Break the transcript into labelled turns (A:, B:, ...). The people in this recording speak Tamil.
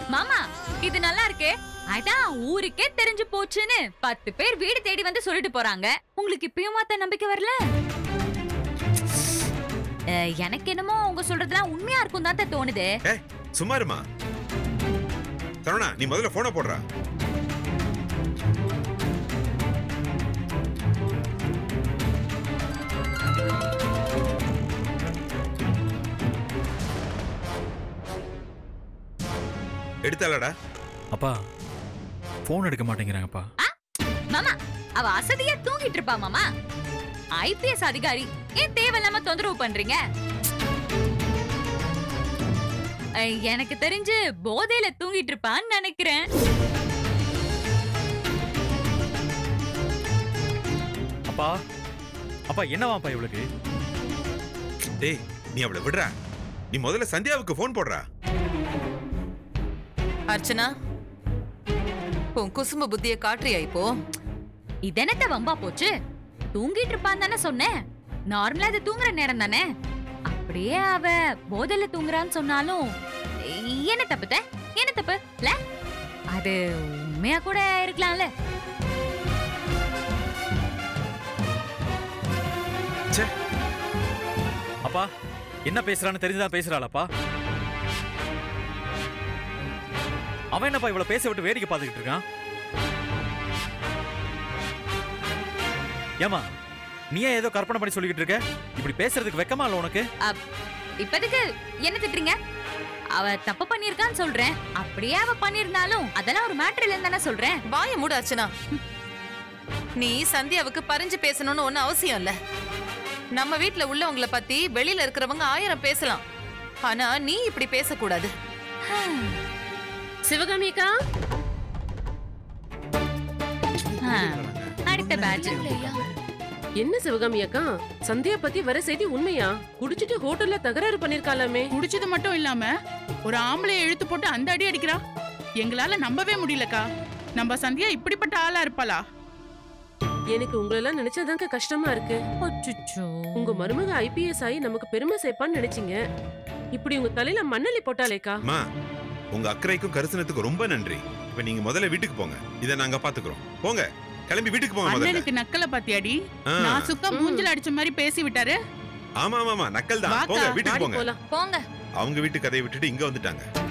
A: மாமா இது நல்லா இருக்கே அதான் ஊருக்கே தெரிஞ்சு போச்சுன்னு பத்து பேர் வீடு தேடி வந்து சொல்லிட்டு போறாங்க உங்களுக்கு இப்பயும் மாத்த நம்பிக்கை வரல அஹ், எனக்கு என்னமோ உங்க சொல்றதெல்லாம் உண்மையா இருக்கும் தான் தோணுது
B: ஏய் சும்மா இருமா சரவணா நீ முதல்ல போனை போடுறா எடுத்தாலடா
C: அப்பா ஃபோன் எடுக்க மாட்டேங்கிறாங்கப்பா
A: மாமா அவ அசதியா தூங்கிட்டு இருப்பா மாமா ஐபிஎஸ் அதிகாரி ஏன் தேவையில்லாம தொந்தரவு பண்றீங்க அஹ், எனக்கு தெரிஞ்சு போதையில தூங்கிட்டு இருப்பான்னு நினைக்கிறேன்
C: அப்பா அப்பா என்னவாப்பா இவளுக்கு
B: டேய் நீ அவளை விடுறா நீ முதல்ல சந்தியாவுக்கு போன் போடுறா
D: அர்ச்சனா உன் குசும்பு புத்திய காட்டுறியா இப்போ
A: இதென்னத்த வம்பா போச்சு தூங்கிட்டு இருப்பான்னு தானே சொன்னேன் நார்மலா இது தூங்குற நேரம் தானே அப்படியே அவ போதையில தூங்குறான்னு சொன்னாலும் என்ன தப்புத என்ன தப்பு இல்ல அது உண்மையா கூட இருக்கலாம்ல
B: ச்சே
C: அப்பா என்ன பேசுறான்னு தெரிஞ்சுதான் பேசுறாளப்பா அவன் என்னப்பா இவ்வளவு பேச விட்டு வேடிக்கை பார்த்துக்கிட்டு இருக்கான் ஏமா நீ ஏன் ஏதோ கற்பனை பண்ணி சொல்லிக்கிட்டு இருக்க இப்படி பேசுறதுக்கு வெக்கமா இல்ல உனக்கு
A: இப்பதுக்கு என்ன திட்டுறீங்க அவ தப்பு பண்ணிருக்கான்னு சொல்றேன் அப்படியே அவ பண்ணிருந்தாலும் அதெல்லாம் ஒரு மேட்டர் இல்லைன்னு தானே சொல்றேன்
D: வாய மூடு அர்ச்சனா நீ சந்தியாவுக்கு பறிஞ்சு பேசணும்னு ஒன்னும் அவசியம் இல்ல நம்ம வீட்ல உள்ளவங்கள பத்தி வெளியில இருக்கிறவங்க ஆயிரம் பேசலாம் ஆனா நீ இப்படி பேசக்கூடாது
E: சிவகாமிக்கா
A: ஆ, அடுத்த பேட்ச்
E: என்ன சிவகாமி அக்கா சந்தியா பத்தி வர செய்தி உண்மையா குடிச்சிட்டு ஹோட்டல்ல தகராறு பண்ணிருக்காளாமே
F: குடிச்சது மட்டும் இல்லாம ஒரு ஆம்பளைய இழுத்து போட்டு அந்த அடி அடிக்கிறா எங்களால நம்பவே முடியலக்கா நம்ம சந்தியா இப்படிப்பட்ட ஆளா இருப்பாளா
E: எனக்கு உங்களெல்லாம் நினைச்சாதாங்க கஷ்டமா இருக்கு
A: அச்சச்சோ.
E: உங்க மருமக ஐபிஎஸ் ஆகி நமக்கு பெருமை சேர்ப்பான்னு நினைச்சீங்க இப்படி உங்க தலையில மண்ணலி போட்டாலேக்கா
B: அம்மா உங்க அக்கறைக்கும் கரிசனத்துக்கும் ரொம்ப நன்றி இப்ப நீங்க முதல்ல வீட்டுக்கு போங்க இத நாங்க பாத்துக்கிறோம் போங்க கிளம்பி வீட்டுக்கு போங்க முதல்ல
F: அண்ணனுக்கு நக்கல பாத்தியாடி
B: ஆ,
F: நான் சுக்கா மூஞ்சில அடிச்ச மாதிரி பேசி விட்டாரு
B: ஆமா ஆமா ஆமா நக்கல் தான்
F: வாக்கா,
B: போங்க வீட்டுக்கு
E: வாடி
B: போங்க
E: போலாம்
A: போங்க
B: அவங்க வீட்டு கதையை விட்டுட்டு இங்க வந்துட்டாங்க